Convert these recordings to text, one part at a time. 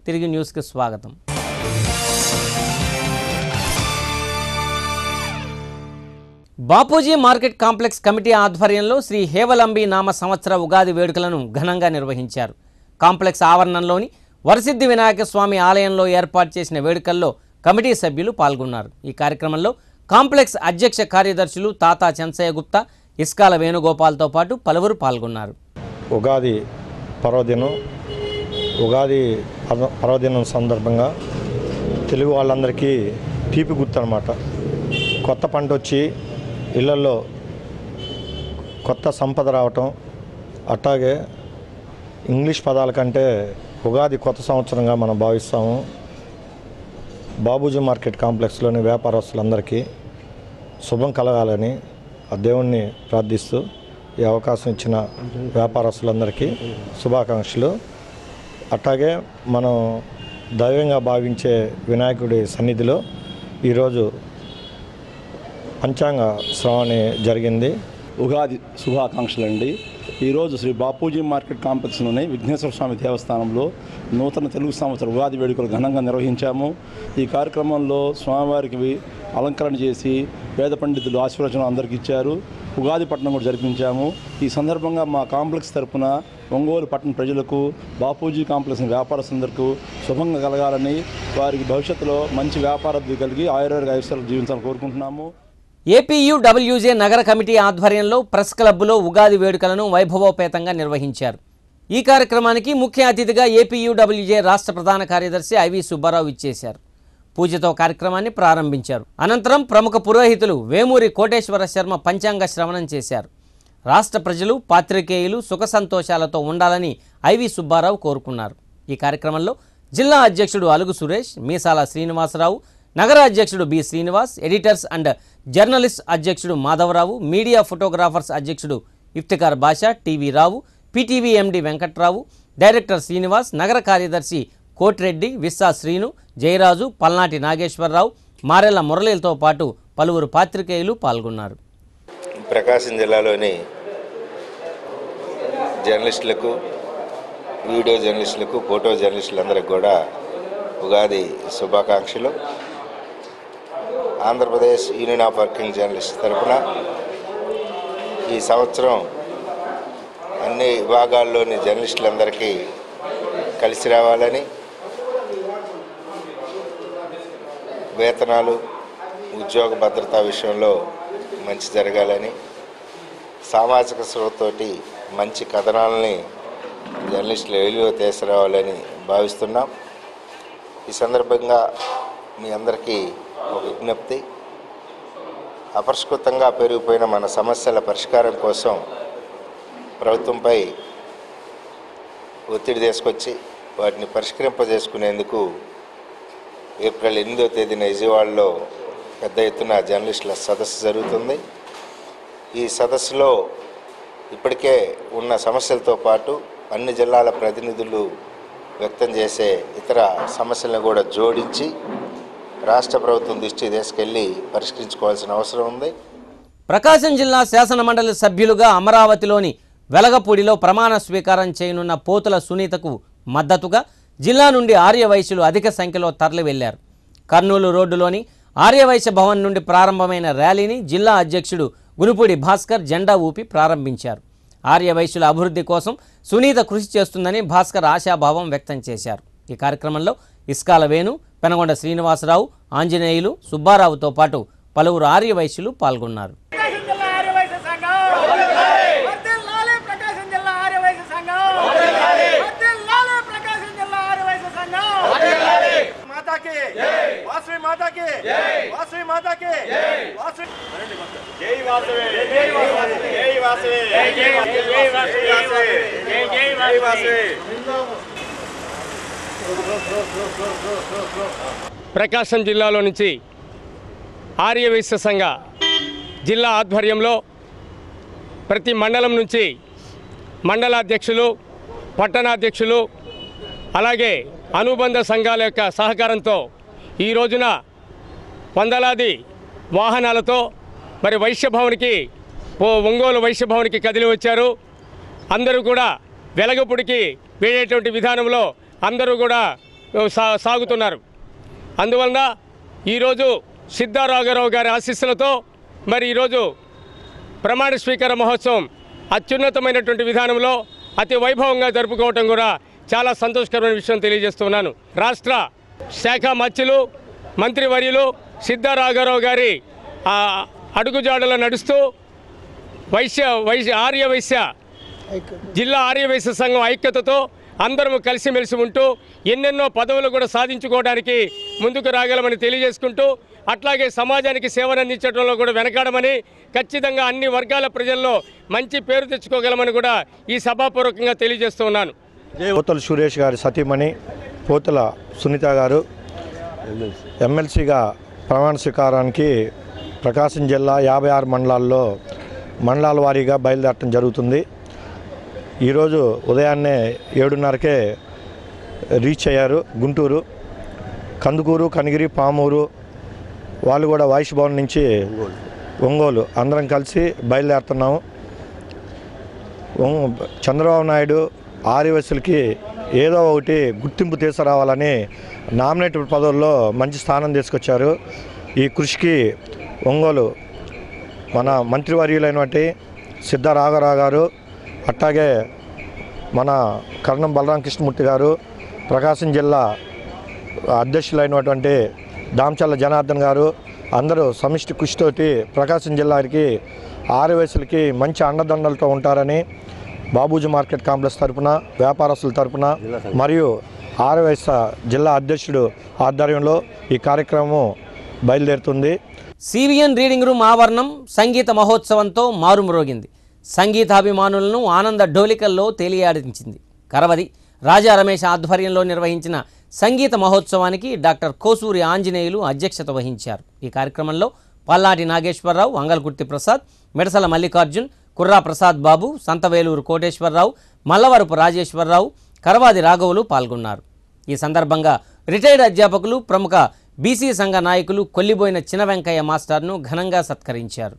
తిరిగి న్యూస్కి స్వాగతం బాపూజీ మార్కెట్ కాంప్లెక్స్ కమిటీ ఆధ్వర్యంలో శ్రీ హేవలంబి నామ సంవత్సర ఉగాది వేడుకలను ఘనంగా నిర్వహించారు కాంప్లెక్స్ ఆవరణంలోని వరసిద్ధి వినాయక స్వామి ఆలయంలో ఏర్పాటు చేసిన వేడుకల్లో కమిటీ సభ్యులు పాల్గొన్నారు ఈ కార్యక్రమంలో కాంప్లెక్స్ అధ్యక్ష కార్యదర్శులు తాతా చెన్సయ్య గుప్తా ఇస్కాల వేణుగోపాల్తో పాటు పలువురు పాల్గొన్నారు ఉగాది పర్వదినం ఉగాది పర్వ- పర్వదినం సందర్భంగా తెలుగు వాళ్ళందరికీ తీపి గుర్తు అనమాట కొత్త పంట వచ్చి ఇళ్లలో కొత్త సంపద రావటం అట్లాగే ఇంగ్లీష్ పదాల కంటే ఉగాది కొత్త సంవత్సరంగా మనం భావిస్తాము బాబూజీ మార్కెట్ కాంప్లెక్స్లోని వ్యాపారస్తులందరికీ శుభం కలగాలని ఆ దేవుణ్ణి ప్రార్థిస్తూ ఈ అవకాశం ఇచ్చిన వ్యాపారస్తులందరికీ శుభాకాంక్షలు అట్లాగే మనం దైవంగా భావించే వినాయకుడి సన్నిధిలో ఈరోజు పంచాంగ శ్రవణి జరిగింది ఉగాది శుభాకాంక్షలు అండి ఈరోజు శ్రీ బాపూజీ మార్కెట్ కాంప్లెక్స్లోని విఘ్నేశ్వర స్వామి దేవస్థానంలో నూతన తెలుగు సంవత్సర ఉగాది వేడుకలు ఘనంగా నిర్వహించాము ఈ కార్యక్రమంలో స్వామివారికి వి- అలంకరణ చేసి వేద పండితులు ఆశీర్వచనం అందరికి ఇచ్చారు ఉగాది పట్టణం కూడా జరిపించాము ఈ సందర్భంగా మా కాంప్లెక్స్ తరపున ఒంగోలు పట్టణ ప్రజలకు బాపూజీ కాంప్లెక్స్ వ్యాపారస్తులందరికీ శుభంగా కలగాలని వారికి భవిష్యత్తులో మంచి వ్యాపారాభివృద్ధి కలిగి ఆయుర్వేద ఐశ్వర్యాలు జీవించాలని కోరుకుంటున్నాము ఏపీయూడబ్ల్యూజే నగర కమిటీ ఆధ్వర్యంలో ప్రెస్ క్లబ్లో ఉగాది వేడుకలను వైభవోపేతంగా నిర్వహించారు ఈ కార్యక్రమానికి ముఖ్య అతిథిగా ఏపీయూడబ్ల్యూజే రాష్ట్ర ప్రధాన కార్యదర్శి ఐవి సుబ్బారావు ఇచ్చేశారు పూజతో కార్యక్రమాన్ని ప్రారంభించారు అనంతరం ప్రముఖ పురోహితులు వేమూరి కోటేశ్వర శర్మ పంచాంగ శ్రవణం చేశారు రాష్ట్ర ప్రజలు పాత్రికేయులు సుఖ సంతోషాలతో ఉండాలని ఐవి సుబ్బారావు కోరుకున్నారు ఈ కార్యక్రమంలో జిల్లా అధ్యక్షుడు అలుగు సురేష్ మీసాల శ్రీనివాసరావు నగర అధ్యక్షుడు B Srinivas editors and journalist అధ్యక్షుడు మాధవరావు మీడియా ఫోటోగ్రాఫర్స్ అధ్యక్షుడు Iftikhar Basha TV Rao PTV MD Venkatrao director Srinivas నగర కార్యదర్శి కోటిరెడ్డి విస్సా శ్రీను జయరాజు పల్నాటి నాగేశ్వరరావు మారెళ్ల మురళీలతో పాటు పలువురు పాత్రికేయులు పాల్గొన్నారు ప్రకాశం జిల్లాలోని జర్నలిస్టులకు వీడియో జర్నలిస్టులకు ఫోటో జర్నలిస్టులందరికీ కూడా ఉగాది శుభాకాంక్షలు Andhra Pradesh union of working journalist తరఫున ఈ సంవత్సరం అన్ని విభాగాల్లోని జర్నలిస్టులందరికీ కలిసి రావాలని వేతనాలు ఉద్యోగ భద్రతా విషయంలో మంచి జరగాలని సామాజిక స్పృహతోటి మంచి కథనాలని జర్నలిస్టులు వెలుగు తీసుకురావాలని భావిస్తున్నాం ఈ సందర్భంగా మీ అందరికీ ఒక విజ్ఞప్తి అపరిష్కృతంగా పెరిగిపోయిన మన సమస్యల పరిష్కారం కోసం ప్రభుత్వంపై ఒత్తిడి తీసుకొచ్చి వాటిని పరిష్కరింపజేసుకునేందుకు ఏప్రిల్ ఎనిమిదో తేదీన విజయవాడలో పెద్ద ఎత్తున జర్నలిస్టుల సదస్సు జరుగుతుంది ఈ సదస్సులో ఇప్పటికే ఉన్న సమస్యలతో పాటు అన్ని జిల్లాల ప్రతినిధులు వ్యక్తం చేసే ఇతర సమస్యలను కూడా జోడించి రాష్ట్ర ప్రభుత్వం దృష్టికి తీసుకెళ్ళి పరిష్కరించుకోవాల్సిన అవసరం ఉంది ప్రకాశం జిల్లా శాసనమండలి సభ్యులుగా అమరావతిలోని వెలగపూడిలో ప్రమాణ స్వీకారం చేయనున్న పోతుల సునీతకు మద్దతుగా జిల్లా నుండి ఆర్యవైశ్యులు అధిక సంఖ్యలో తరలి వెళ్లారు కర్నూలు రోడ్డులోని ఆర్యవైశ్య భవన్ నుండి ప్రారంభమైన ర్యాలీని జిల్లా అధ్యక్షుడు గునుపూడి భాస్కర్ జెండా ఊపి ప్రారంభించారు ఆర్యవైశ్యుల అభివృద్ధి కోసం సునీత కృషి చేస్తుందని భాస్కర్ ఆశాభావం వ్యక్తం చేశారు ఈ కార్యక్రమంలో ఇస్కాల వేణు పెనగొండ శ్రీనివాసరావు ఆంజనేయులు సుబ్బారావుతో పాటు పలువురు ఆర్యవైశ్యులు పాల్గొన్నారు ప్రకాశం జిల్లా ఆర్యవైశ్య సంఘం వర్ధిల్లాలి ప్రకాశం జిల్లా ఆర్యవైశ్య సంఘం వర్ధిల్లాలి ప్రకాశం జిల్లా ఆర్యవైశ్య సంఘం మాతాకి వాసవి మాతాకి వాసవి మాతాకి వాసవి జై వాసవి జై వాసవి జై వాసవి జై వాసవి జై వాసవి ప్రకాశం జిల్లాలో నుంచి ఆర్యవైశ్య సంఘ జిల్లా ఆధ్వర్యంలో ప్రతి మండలం నుంచి మండలాధ్యక్షులు పట్టణాధ్యక్షులు అలాగే అనుబంధ సంఘాల యొక్క సహకారంతో ఈ రోజున వందలాది వాహనాలతో మరి వైశ్యభవన్కి ఓ ఒంగోలు వైశ్యభవన్కి కదిలి వచ్చారు అందరూ కూడా వెలగపుడికి వెళ్ళేటువంటి విధానంలో అందరూ కూడా సా సాగుతున్నారు అందువలన ఈరోజు సిద్ధారాఘరావు గారి ఆశీస్సులతో మరి ఈరోజు ప్రమాణ స్వీకార మహోత్సవం అత్యున్నతమైనటువంటి విధానంలో అతి వైభవంగా జరుపుకోవటం కూడా చాలా సంతోషకరమైన విషయం తెలియజేస్తున్నాను రాష్ట్ర శాఖ మత్స్యులు మంత్రివర్యులు సిద్ధారాఘరావు గారి ఆ అడుగుజాడలో నడుస్తూ వైశ్య వైశ్య ఆర్య వైశ్య జిల్లా ఆర్యవైశ్య సంఘం ఐక్యతతో అందరం కలిసిమెలిసి ఉంటూ ఎన్నెన్నో పదవులు కూడా సాధించుకోవడానికి ముందుకు రాగలమని తెలియజేసుకుంటూ అట్లాగే సమాజానికి సేవనందించడంలో కూడా వెనకాడమని ఖచ్చితంగా అన్ని వర్గాల ప్రజల్లో మంచి పేరు తెచ్చుకోగలమని కూడా ఈ సభాపూర్వకంగా తెలియజేస్తూ ఉన్నాను పోతల సురేష్ గారి సతీమణి పోతల సునీత గారు ఎమ్మెల్సీగా ప్రమాణ స్వీకారానికి ప్రకాశం జిల్లా యాభై ఆరు మండలాల్లో మండలాల వారీగా బయలుదేరటం జరుగుతుంది ఈరోజు ఉదయాన్నే ఏడున్నరకే రీచ్ అయ్యారు గుంటూరు కందుకూరు కనిగిరి పామూరు వాళ్ళు కూడా వాయిస్ భవన్ నుంచి ఒంగోలు అందరం కలిసి బయలుదేరుతున్నాము ఉం- చంద్రబాబు నాయుడు ఆర్యవసులకి ఏదో ఒకటి గుర్తింపు తీసుకురావాలని నామినేటెడ్ పదవుల్లో మంచి స్థానం తీసుకొచ్చారు ఈ కృషికి ఒంగోలు మన మంత్రివర్యులైనటువంటి సిద్ధ రాఘరావు గారు అట్లాగే మన కర్ణం బలరాం కృష్ణమూర్తి గారు ప్రకాశం జిల్లా అధ్యక్షులైనటువంటి దామచల్ల జనార్దన్ గారు అందరూ సమిష్టి కృషితోటి ప్రకాశం జిల్లాకి ఆరువేసులకి మంచి అండదండలతో ఉంటారని బాబూజీ మార్కెట్ కాంప్లెక్స్ తరపున వ్యాపారస్తుల తరపున మరియు ఆరువేస జిల్లా అధ్యక్షుడు ఆధ్వర్యంలో ఈ కార్యక్రమం బయలుదేరుతుంది సివిఎన్ రీడింగ్ రూమ్ ఆవరణం సంగీత మహోత్సవంతో మారుమ్రోగింది సంగీతాభిమానులను ఆనంద డోలికల్లో తేలియాడించింది కరవది రాజా రమేష్ ఆధ్వర్యంలో నిర్వహించిన సంగీత మహోత్సవానికి డాక్టర్ కోసూరి ఆంజనేయులు అధ్యక్షత వహించారు ఈ కార్యక్రమంలో పల్నాటి నాగేశ్వరరావు అంగల్కుర్తి ప్రసాద్ మిడసల మల్లికార్జున్ కుర్రా ప్రసాద్ బాబు సంతవేలూరు కోటేశ్వరరావు మల్లవరపు రాజేశ్వరరావు కరవాది రాఘవులు పాల్గొన్నారు ఈ సందర్భంగా రిటైర్డ్ అధ్యాపకులు ప్రముఖ బీసీ సంఘ నాయకులు కొల్లిబోయిన చిన వెంకయ్య మాస్టర్ను ఘనంగా సత్కరించారు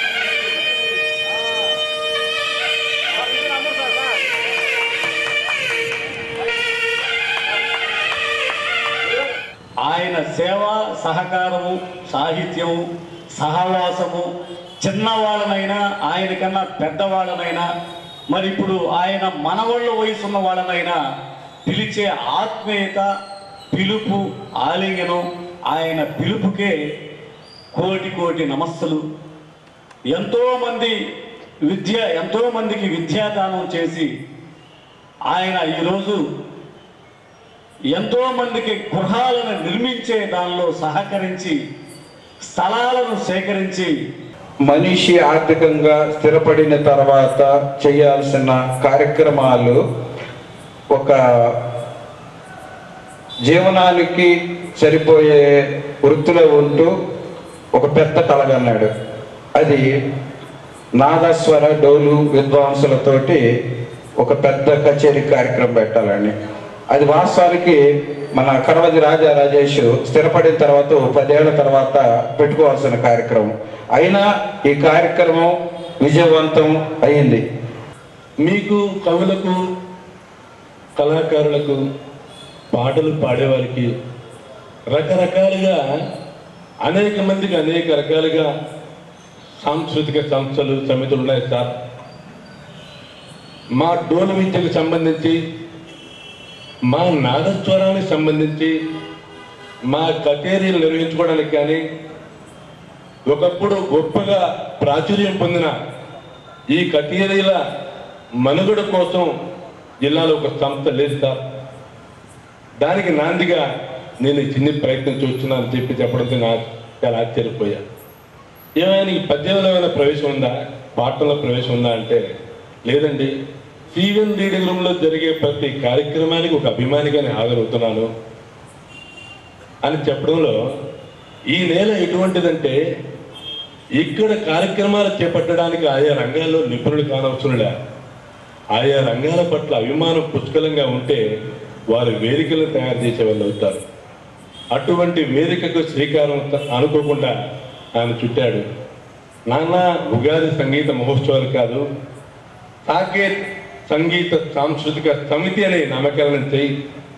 ఆయన సేవ సహకారము సాహిత్యము సహవాసము చిన్నవాళ్ళనైనా ఆయన కన్నా పెద్దవాళ్ళనైనా మరి ఇప్పుడు ఆయన మనవాళ్ళ వయసు ఉన్న వాళ్ళనైనా పిలిచే ఆత్మీయత పిలుపు ఆలింగనం ఆయన పిలుపుకే కోటి కోటి నమస్సులు ఎంతోమంది విద్య ఎంతోమందికి విద్యాదానం చేసి ఆయన ఈరోజు ఎంతో మందికి గృహాలను నిర్మించే దానిలో సహకరించి స్థలాలను సేకరించి మనిషి ఆర్థికంగా స్థిరపడిన తర్వాత చేయాల్సిన కార్యక్రమాలు ఒక జీవనానికి సరిపోయే వృత్తిలో ఉంటూ ఒక పెద్ద కలగన్నాడు అది నాదస్వర డోలు విద్వాంసులతోటి ఒక పెద్ద కచేరీ కార్యక్రమం పెట్టాలని అది వాస్తవానికి మన కడవది రాజా రాజేష్ స్థిరపడిన తర్వాత ఓ పదేళ్ల తర్వాత పెట్టుకోవాల్సిన కార్యక్రమం అయినా ఈ కార్యక్రమం విజయవంతం అయింది మీకు కవులకు కళాకారులకు పాటలు పాడేవారికి రకరకాలుగా అనేక మందికి అనేక రకాలుగా సాంస్కృతిక సంస్థలు సమితులు ఉన్నాయి సార్ మా డోలు విద్యకు సంబంధించి మా నాదస్వరానికి సంబంధించి మా కచేరీలు నిర్వహించుకోవడానికి కానీ ఒకప్పుడు గొప్పగా ప్రాచుర్యం పొందిన ఈ కచేరీల మనుగడ కోసం జిల్లాలో ఒక సంస్థ లేదు సార్ దానికి నాందిగా నేను ఈ చిన్ని ప్రయత్నం చూస్తున్నాను చెప్పి చెప్పడంతో నాకు చాలా ఆశ్చర్యపోయా ఏమైనా ఈ పద్యంలో ఏమైనా ప్రవేశం ఉందా పాటలో ప్రవేశం ఉందా అంటే లేదండి సీవెన్ రీడింగ్ రూమ్లో జరిగే ప్రతి కార్యక్రమానికి ఒక అభిమానిగా నేను హాజరవుతున్నాను అని చెప్పడంలో ఈ నేల ఎటువంటిదంటే ఇక్కడ కార్యక్రమాలు చేపట్టడానికి ఆయా రంగాల్లో నిపుణులు కానవసరంలే ఆయా రంగాల పట్ల అభిమానం పుష్కలంగా ఉంటే వారు వేదికలను తయారు చేసే వాళ్ళు అవుతారు అటువంటి వేదికకు శ్రీకారం త- అనుకోకుండా ఆయన చుట్టాడు నాన్న ఉగాది సంగీత మహోత్సవాలు కాదు సాకేత్ సంగీత సాంస్కృతిక సమితి అనే నామకరణం చేయి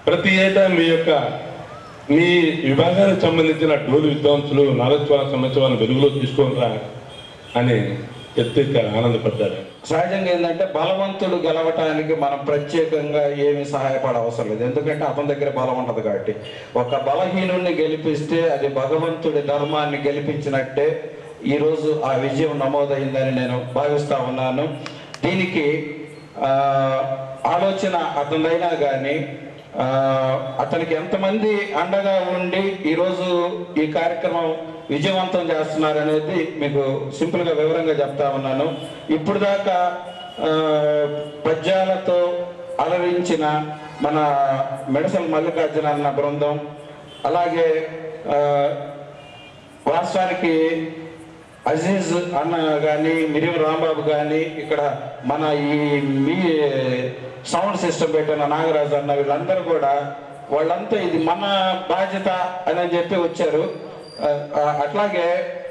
ప్రతి ఏటా మీ యొక్క మీ విభాగానికి సంబంధించిన డోలు విద్వాంసులు నాగస్వరానికి సంబంధించిన వాళ్ళని వెలుగులో తీసుకొని అని ఎత్తి ఆనందపడ్డారు సహజంగా ఏంటంటే బలవంతుడు గెలవటానికి మనం ప్రత్యేకంగా ఏమి సహాయపడ అవసరం లేదు ఎందుకంటే అతని దగ్గర బలం ఉండదు కాబట్టి ఒక బలహీనుణ్ణి గెలిపిస్తే అది భగవంతుడి ధర్మాన్ని గెలిపించినట్టే ఈరోజు ఆ విజయం నమోదైందని నేను భావిస్తా ఉన్నాను దీనికి ఆ, ఆలోచన అతనిదైనా కానీ ఆ, అతనికి ఎంతమంది అండగా ఉండి ఈరోజు ఈ కార్యక్రమం విజయవంతం చేస్తున్నారు అనేది మీకు సింపుల్గా వివరంగా చెప్తా ఉన్నాను ఇప్పుడు దాకా ఆ, పద్యాలతో అలరించిన మన మెడసల్ మల్లికార్జున అన్న బృందం అలాగే ఆ, వాస్తవానికి అజీజ్ అన్న కానీ మిరియం రాంబాబు కానీ ఇక్కడ మన ఈ మీ సౌండ్ సిస్టమ్ పెట్టిన నాగరాజు అన్న వీళ్ళందరూ కూడా వాళ్ళంతా ఇది మన బాధ్యత అని అని చెప్పి వచ్చారు ఆ, ఆ, అట్లాగే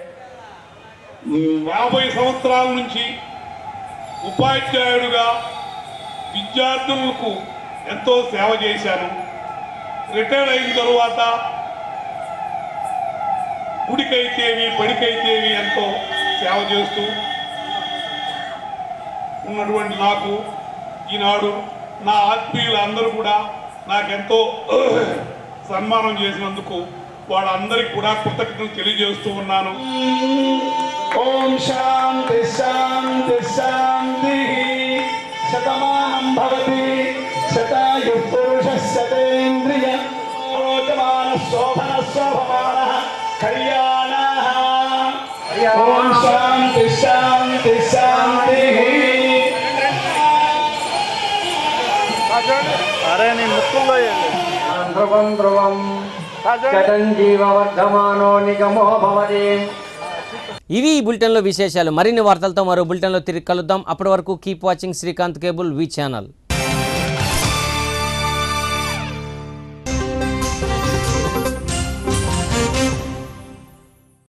యాభై సంవత్సరాల నుంచి ఉపాధ్యాయుడుగా విద్యార్థులకు ఎంతో సేవ చేశాను రిటైర్ అయిన తరువాత గుడికైతేవి బడికైతేవి ఎంతో సేవ చేస్తూ ఉన్నటువంటి నాకు ఈనాడు నా ఆత్మీయులందరూ కూడా నాకెంతో సన్మానం చేసినందుకు వాళ్ళందరికీ కూడా కృతజ్ఞతలు తెలియజేస్తూ ఉన్నాను ఓం శాంతి శాంతి శాంతి శతమానం భవతి శతాయు పురుష శతేంద్రియ రోచమాన శోభన శోభమాన కళ్యాణ ఓం శాంతి శాంతి శాంతి అరే నీ ముక్కుల్లో ధ్రువం ధ్రువం జీవవర్ధమానో నిగమో భవతి ఇవి ఈ బులెటిన్లో విశేషాలు మరిన్ని వార్తలతో మరో బులెటిన్లో తిరిగి కలుద్దాం అప్పటి వరకు keep watching Srikanth cable V channel